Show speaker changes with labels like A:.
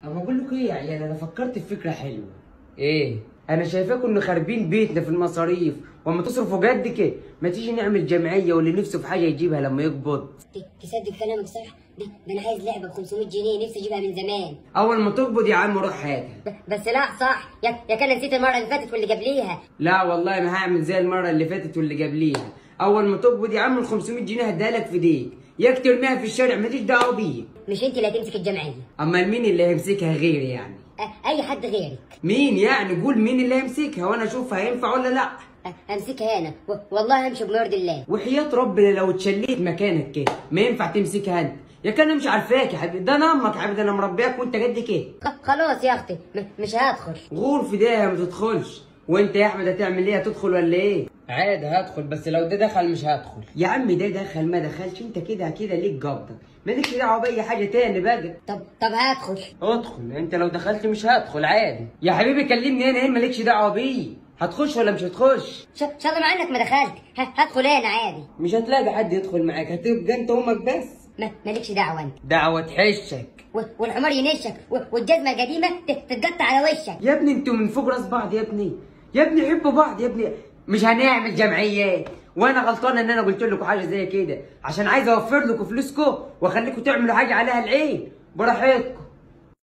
A: اما بقول لكم ايه يا عيال انا فكرت في فكره حلوه ايه انا شايفاكم ان خاربين بيتنا في المصاريف واما تصرفوا جد كده ما تيجي نعمل جمعيه واللي نفسه في حاجه يجيبها لما يقبض
B: ت- تصدق كلامك صح ده, ده انا عايز لعبه ب 500 جنيه نفسي اجيبها من زمان
A: اول ما تقبض يا عم روح هاتها
B: ب- بس لا صح يا, يا كان نسيت المره اللي فاتت واللي قبليها
A: لا والله ما هعمل زي المره اللي فاتت واللي قبليها اول ما تقبض يا عم ال 500 جنيه هديها لك في ايديك ياك ترميها في الشارع ماليش دعوه بيا
B: مش انت اللي هتمسك الجمعيه
A: اما مين اللي هيمسكها غيري يعني
B: أ- اي حد غيرك
A: مين يعني قول مين اللي هيمسكها وانا اشوف هينفع ولا لا
B: أ- امسكها انا و- والله همشي بمرض الله
A: وحياة ربنا لو اتشليت مكانك كده ما ينفع تمسكها انت يا كان أنا مش عارفاك يا حبيبي ده انا امك يا حبيبي ده انا مربياك وانت قد كده
B: خ- خلاص يا اختي م- مش هدخل
A: غور في ده ما تدخلش وانت يا احمد هتعمل ايه هتدخل ولا ايه عادي هدخل بس لو ده دخل مش هدخل يا عم ده دخل ما دخلش انت كده كده ليك قبضك مالكش دعوه باي حاجه تاني بقى
B: طب طب هدخل
A: ادخل انت لو دخلت مش هدخل عادي يا حبيبي كلمني انا ايه مالكش دعوه بيه هتخش ولا مش هتخش
B: ش- شاطر مع انك ما دخلت ه- هدخل انا عادي
A: مش هتلاقي حد يدخل معاك هتبقى انت وامك بس
B: ما- مالكش دعوه انت
A: دعوه حشك
B: و- والحمار ينشك و- والجزمه القديمه ت- تتقطع على وشك
A: يا ابني انتوا من فوق راس بعض يا ابني يا ابني حبوا بعض يا ابني مش هنعمل جمعيات وانا غلطان ان انا قلت لكم حاجه زي كده عشان عايز اوفر لكم فلوسكم واخليكم تعملوا حاجه عليها العين براحتكم